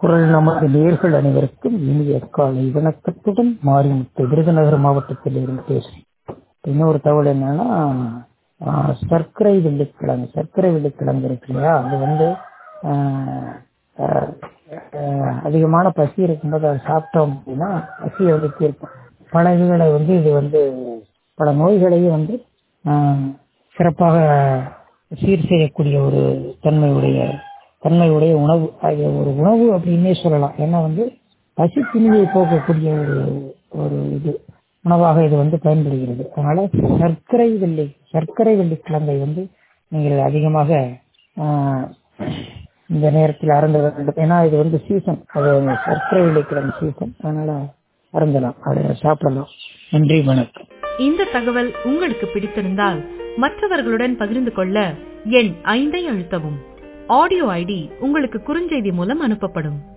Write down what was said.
குரல் நமது நேர்கள் அனைவருக்கும் இனிய காலை வணக்கத்துடன் மாரிமுத்து விருதுநகர் மாவட்டத்தில் இருந்து பேசுறேன் இன்னொரு தகவல் என்னன்னா ஆஹ், சர்க்கரை வெள்ளிக்கிழங்கு சர்க்கரை வெள்ளிக்கிழங்கு இருக்கு இல்லையா அது வந்து ஆஹ், ஆஹ், ஆஹ், அதிகமான பசி இருக்கும்போது அதை சாப்பிட்டோம் அப்படின்னா பசியை வந்து தீர்க்கும் பல இதுகளை வந்து இது வந்து பல நோய்களையும் வந்து ஆஹ், சிறப்பாக சீர் செய்யக்கூடிய ஒரு தன்மையுடைய தன்மையுடைய உணவு அது ஒரு உணவு அப்படின்னே சொல்லலாம் ஏன்னா வந்து பசி பிணியை போக்கக்கூடிய ஒரு ஒரு இது உணவாக இது வந்து பயன்படுகிறது அதனால சர்க்கரை வெள்ளி சர்க்கரை வெள்ளி கிழங்கை வந்து நீங்கள் அதிகமாக ஆஹ், இந்த நேரத்தில் அருந்த வேண்டும் ஏன்னா இது வந்து சீசன் அது சர்க்கரை வெள்ளி கிழங்கு சீசன் அதனால அருந்தலாம் அதை சாப்பிடலாம் நன்றி வணக்கம் இந்த தகவல் உங்களுக்கு பிடித்திருந்தால் மற்றவர்களுடன் பகிர்ந்து கொள்ள எண் ஐந்தை அழுத்தவும் ஆடியோ ஐடி உங்களுக்கு குறுஞ்செய்தி மூலம் அனுப்பப்படும்